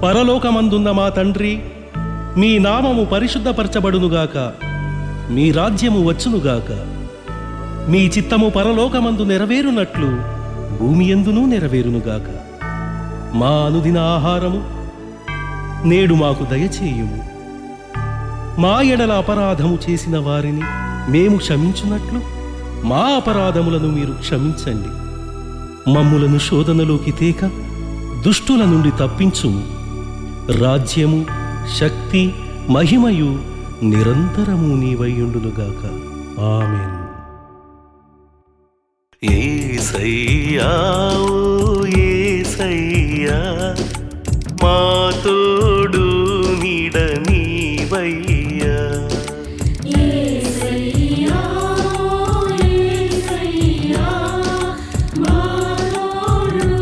పరలోకమందున్న మా తండ్రి మీ నామము పరిశుద్ధపరచబడునుగాక మీ రాజ్యము వచ్చునుగాక మీ చిత్తము పరలోకమందు నెరవేరునట్లు భూమి ఎందునూ నెరవేరునుగాక మా అనుదిన ఆహారము నేడు మాకు దయచేయుము మా ఎడల అపరాధము చేసిన వారిని మేము క్షమించున్నట్లు మా అపరాధములను మీరు క్షమించండి మమ్ములను శోధనలోకి తేక దుష్టుల నుండి తప్పించుము రాజ్యము శక్తి మహిమయు నిరంతరము నీవయ్యుండునుగాక ఆమెన్ ఏసయ్యా ఓ ఏసయ్యా మా తోడు నీడ నీవయ్యా యేసయ్యా యేసయ్యా మాలోడు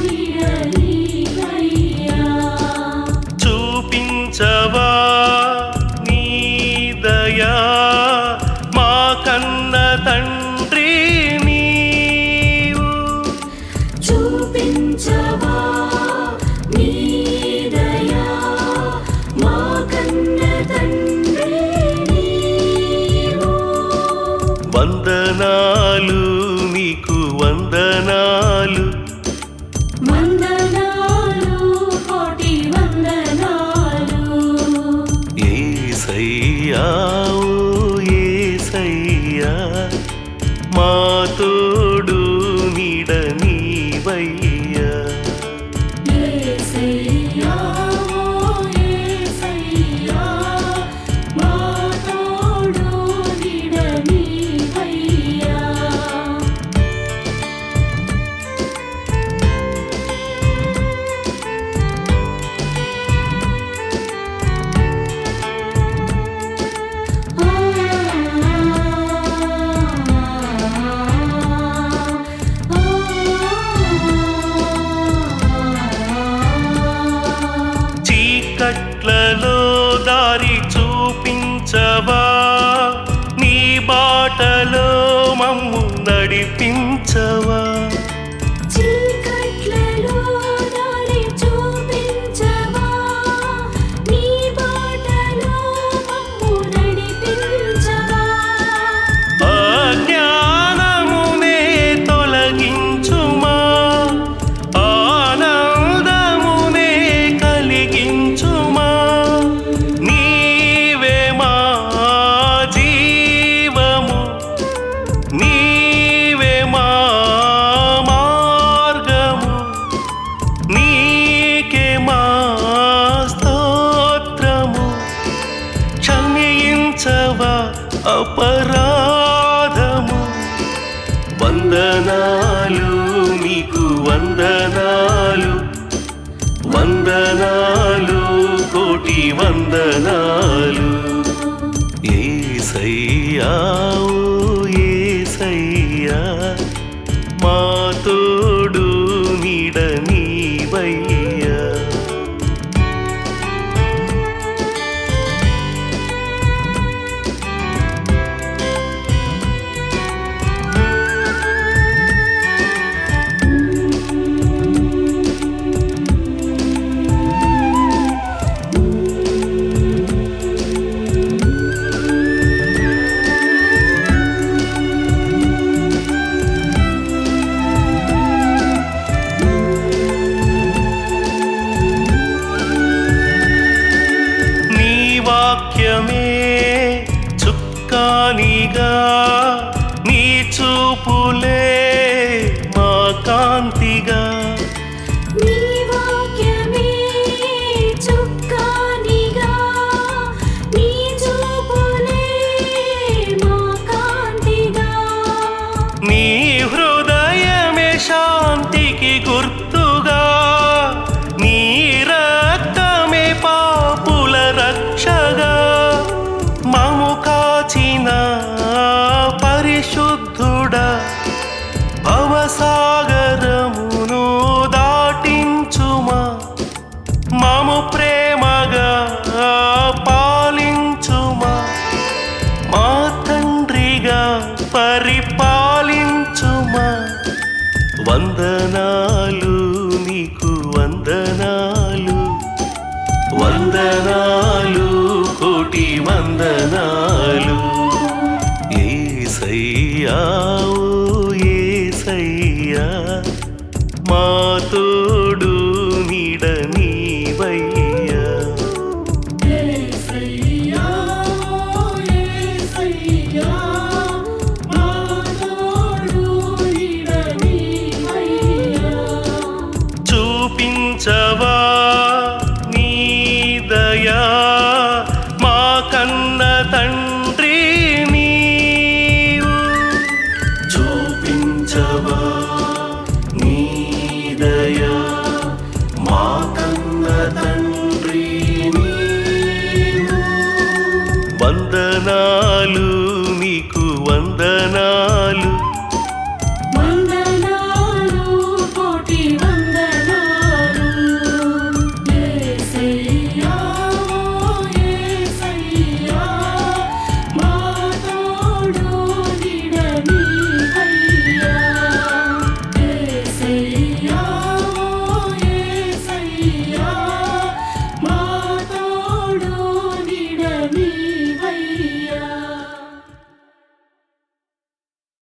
విడనీవయ్యా చూపించవా నీ దయా మా కన్న తండ్రి నీవు చూపించవా నీ దయా మా కన్న తండ్రి నీవు వందనాలు నీకు వందనాలు వందనాలు కోటి వందనాలు ఏసయ్యా ఓ ఏసయ్యా మా తోడు నీడ నీవయ్యా యేసయ్యా యేసయ్యా మా తోడు విడనీవయ్యా చీకట్లలో దారి చూపించవా నీ బాటలో మమ్ము నడిపించవా చీకట్లలో దారి చూపించవా నీ బాటలో మమ్ము నడిపించవా అజ్ఞానమునే తొలగించుమా ఆనందమునే కలిగించుమా నీవే మా జీవము నీవే మా మార్గము నీకే మా స్తోత్రము క్షమించవా అపరాధము వందనాలు నీకు వందనాలు వందనాలు కోటి వందనాలు ఏసయ్యా ఓ ఏసయ్యా మా తోడు నీడ నీవయ్యా తోడు నీడ నీవయ్యా యేసయ్యా యేసయ్యా మా తోడు నీడ నీవయ్యా చూపించవా నీ దయా మా కన్న తండ్రి నీవు చూపించవా నీ దయా మా కన్న తండ్రి నీవు వందనాలు